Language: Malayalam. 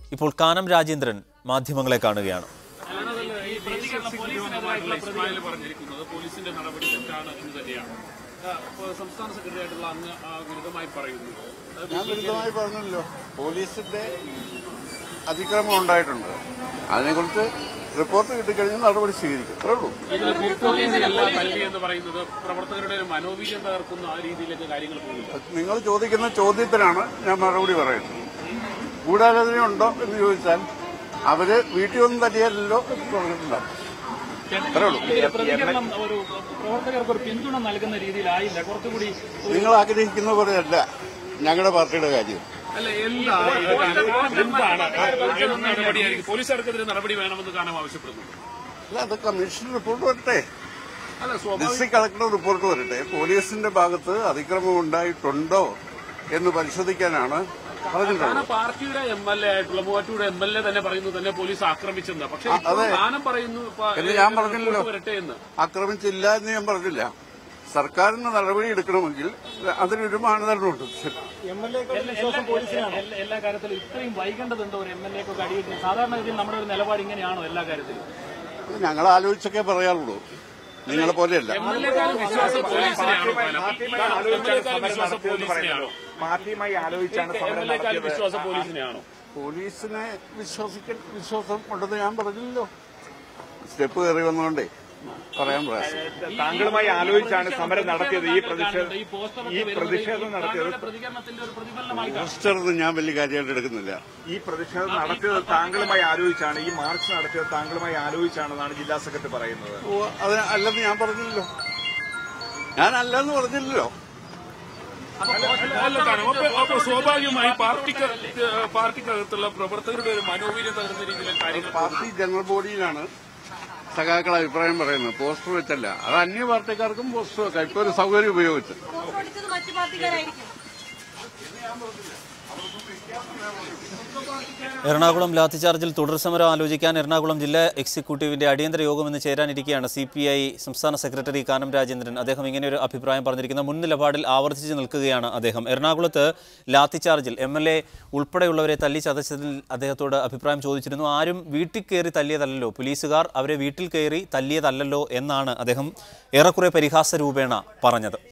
ഇപ്പോൾ കാനം രാജേന്ദ്രൻ മാധ്യമങ്ങളെ കാണുകയാണ് ഇസ്മായിൽ പറഞ്ഞിരിക്കുന്നത് പോലീസിന്റെ നടപടി തെറ്റാണ് എന്ന് തന്നെയാണ് ആ, അപ്പോൾ സംസ്ഥാന സെക്രട്ടറി ആയിട്ടുള്ള അങ്ങ് ആ, വിരുദ്ധമായി പറയുന്നു അത് ഞാൻ വിരുദ്ധമായി പറഞ്ഞല്ലോ പോലീസിന്റെ അതിക്രമം ഉണ്ടായിട്ടുണ്ട് അതിനെക്കുറിച്ച് റിപ്പോർട്ട് കിട്ടിക്കഴിഞ്ഞാൽ നടപടി സ്വീകരിക്കും അത്രേ ഉള്ളൂ ഇതിൽ പോലീസിനല്ല തല്ലി എന്ന് പറയുന്നത് പ്രവർത്തകരുടെ ഒരു മനോവീര്യം തകർക്കുന്ന ആ രീതിയിലേക്ക് കാര്യങ്ങൾ പോകുന്നു നിങ്ങൾ ചോദിക്കുന്ന ചോദ്യത്തിനാണ് ഞാൻ മറുപടി പറയുന്നത് ഗൂഢാലോചന ഉണ്ടോ എന്ന് ചോദിച്ചാൽ അവര് വീട്ടിൽ ഒന്നും തട്ടിയല്ലോ എന്ന് പറഞ്ഞിട്ടുണ്ടാവും അത്രേ ഉള്ളൂ പ്രതികരണം ഒരു പ്രവർത്തകർക്ക് ഒരു പിന്തുണ നൽകുന്ന രീതിയിലായില്ല കുറച്ചുകൂടി നിങ്ങൾ ആഗ്രഹിക്കുന്ന പോലെയല്ല ഞങ്ങളുടെ പാർട്ടിയുടെ കാര്യം അല്ല എന്താ എന്താണ് എന്ത് നടപടിയായിരിക്കും പോലീസുകാർക്കെതിരെ നടപടി വേണമെന്ന് കാണാൻ ആവശ്യപ്പെടുന്നു അല്ല അത് കമ്മീഷൻ റിപ്പോർട്ട് വരട്ടെ അല്ല സ്വാഭാവിക ഡിസ്ട്രിക്ട് കളക്ടർ റിപ്പോർട്ട് വരട്ടെ പോലീസിന്റെ ഭാഗത്ത് അതിക്രമം ഉണ്ടായിട്ടുണ്ടോ എന്ന് പരിശോധിക്കാനാണ് പറഞ്ഞിട്ടുള്ളത് കാരണം പാർട്ടിയുടെ എം എൽ എ ആയിട്ടുള്ള മൂവാറ്റൂടെ എം എൽ എ തന്നെ പറയുന്നു തന്നെ പോലീസ് ആക്രമിച്ചെന്ന് പക്ഷേ ആ, അതെ. സ്ഥാനം പറയുന്നു ഇപ്പൊ, എന്ന് ഞാൻ ഏ, പറഞ്ഞില്ലല്ലോ. റിപ്പോർട്ട് വരട്ടെ എന്ന് ആക്രമിച്ചില്ല എന്ന് ഞാൻ പറഞ്ഞില്ല സർക്കാരിന് നടപടി എടുക്കണമെങ്കിൽ അതിനൊരു മാനദണ്ഡമുണ്ട് എല്ലാ- എല്ലാ കാര്യത്തിലും ഇത്രയും വൈകേണ്ടതുണ്ടോ ഒരു എം എൽ എക്കൊക്കെ അടിയിട്ട് സാധാരണഗതിയിൽ നമ്മുടെ ഒരു നിലപാട് ഇങ്ങനെയാണോ എല്ലാ കാര്യത്തിലും അത് ഞങ്ങൾ ആലോചിച്ചൊക്കെ പറയാറുള്ളൂ നിങ്ങളെ പോലെയല്ല എം എൽ എക്കാളും വിശ്വാസം പോലീസിനെയാണോ ഫലം? എം എൽ എക്കാളും വിശ്വാസം പോലീസിനെയാണോ പാർട്ടിയുമായി ആലോചിച്ചാണ് എം സമരം എൽ എക്കാളും നടത്തിയത് വിശ്വാസം പോലീസിനെയാണോ പോലീസിനെ വിശ്വസിക്കാൻ വിശ്വാസം ഉണ്ടെന്ന് ഞാൻ പറഞ്ഞില്ലല്ലോ സ്റ്റെപ്പ് കയറി വന്നുകൊണ്ടേ പറയാൻ പ്രയാസം താങ്കളുമായി ആലോചിച്ചാണ് സമരം നടത്തിയത് ഈ പ്രതിഷേധം ഈ പോസ്റ്റർ ഈ പ്രതിഷേധം നടത്തിയത് താങ്കളുടെ പ്രതികരണത്തിന്റെ ഒരു പ്രതിഫലനമായിട്ടാണ് പോസ്റ്ററൊന്നും ഞാൻ വലിയ കാര്യമായിട്ട് എടുക്കുന്നില്ല ഈ പ്രതിഷേധം നടത്തിയത് താങ്കളുമായി ആലോചിച്ചാണ് ഈ മാർച്ച് നടത്തിയത് താങ്കളുമായി ആലോചിച്ചാണെന്നാണ് ജില്ലാ സെക്രട്ടറി പറയുന്നത് ഓ അത് അല്ലെന്ന് ഞാൻ പറഞ്ഞില്ലല്ലോ ഞാൻ അല്ലെന്ന് പറഞ്ഞില്ലല്ലോ അല്ല കാരണം അപ്പൊ അപ്പൊ സ്വാഭാവികമായി പാർട്ടിക്ക് പാർട്ടിക്കകത്തുള്ള പ്രവർത്തകരുടെ ഒരു മനോവീര്യം തകർന്ന രീതിയിലെ കാര്യങ്ങൾ പാർട്ടി ജനറൽ ബോഡിയിലാണ് സഖാക്കൾ അഭിപ്രായം പറയുന്നത് പോസ്റ്റർ വെച്ചല്ല അത് അന്യ പാർട്ടിക്കാർക്കും പോസ്റ്റർ വെക്കാം ഇപ്പൊ ഒരു സൗകര്യം ഉപയോഗിച്ച് ഫോട്ടോ എടുത്തത് മറ്റു പാർട്ടിക്കാരായിരിക്കും എറണാകുളം ലാത്തിചാർജിൽ തുടർ സമരം ആലോചിക്കാൻ എറണാകുളം ജില്ലാ എക്സിക്യൂട്ടീവിന്റെ അടിയന്തര യോഗം ഇന്ന് ചേരാനിരിക്കുകയാണ് സി പി ഐ സംസ്ഥാന സെക്രട്ടറി കാനം രാജേന്ദ്രൻ അദ്ദേഹം ഇങ്ങനെ ഒരു അഭിപ്രായം പറഞ്ഞിരിക്കുന്ന മുൻ നിലപാടിൽ ആവർത്തിച്ച് നിൽക്കുകയാണ് അദ്ദേഹം എറണാകുളത്ത് ലാത്തിചാർജിൽ എം എൽ എ ഉൾപ്പെടെയുള്ളവരെ തല്ലി ചതച്ചതിൽ അദ്ദേഹത്തോട് അഭിപ്രായം ചോദിച്ചിരുന്നു ആരും വീട്ടിൽ കയറി തല്ലിയതല്ലല്ലോ പോലീസുകാർ അവരെ വീട്ടിൽ കയറി തല്ലിയതല്ലല്ലോ എന്നാണ് അദ്ദേഹം ഏറെക്കുറെ പരിഹാസ രൂപേണ പറഞ്ഞത്